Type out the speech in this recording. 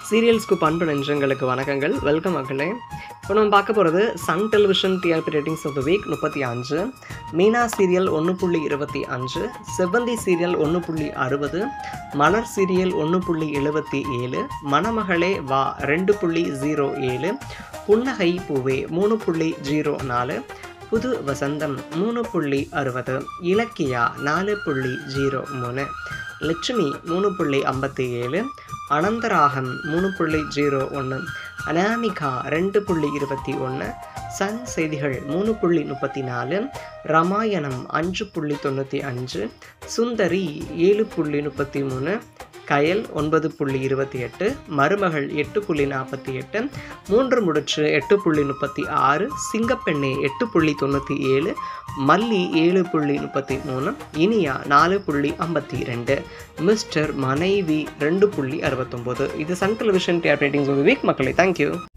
சீரியல்ஸ்க்கு பண்பு நெஞ்சங்களுக்கு வணக்கங்கள் வெல்கம் மக்களே இப்போ நம்ம பார்க்க போகிறது Sun television TRP ratings of the week முப்பத்தி அஞ்சு மீனா சீரியல் ஒன்று புள்ளி இருபத்தி அஞ்சு செவ்வந்தி சீரியல் ஒன்று புள்ளி அறுபது மலர் சீரியல் ஒன்று புள்ளி எழுபத்தி ஏழு மணமகளே வா ரெண்டு புள்ளி ஜீரோ ஏழு புன்னகை பூவே மூணு புள்ளி ஜீரோ நாலு புது வசந்தம் மூணு புள்ளி அறுபது இலக்கியா நாலு புள்ளி ஜீரோ மூணு லட்சுமி மூணு புள்ளி ஐம்பத்தி ஏழு அனந்தராகம் மூணு புள்ளி ஜீரோ ஒன்று அனாமிகா ரெண்டு புள்ளி இருபத்தி ஒன்று சன் செய்திகள் மூணு புள்ளி முப்பத்தி நாலு ராமாயணம் அஞ்சு புள்ளி தொண்ணூற்றி அஞ்சு சுந்தரி ஏழு புள்ளி முப்பத்தி மூணு கயல் ஒன்பது புள்ளி இருபத்தி எட்டு மருமகள் எட்டு புள்ளி நாற்பத்தி எட்டு மூன்று முடிச்சு எட்டு புள்ளி முப்பத்தி ஆறு சிங்கப்பெண்ணே எட்டு புள்ளி தொண்ணூற்றி ஏழு மல்லி ஏழு புள்ளி முப்பத்தி மூணு இனியா நாலு புள்ளி ஐம்பத்தி ரெண்டு மிஸ்டர் மனைவி ரெண்டு புள்ளி அறுபத்தொம்போது இது சன் டெலிவிஷன் டேப் ரேட்டிங்ஸ் வீக் மக்களை தேங்க்யூ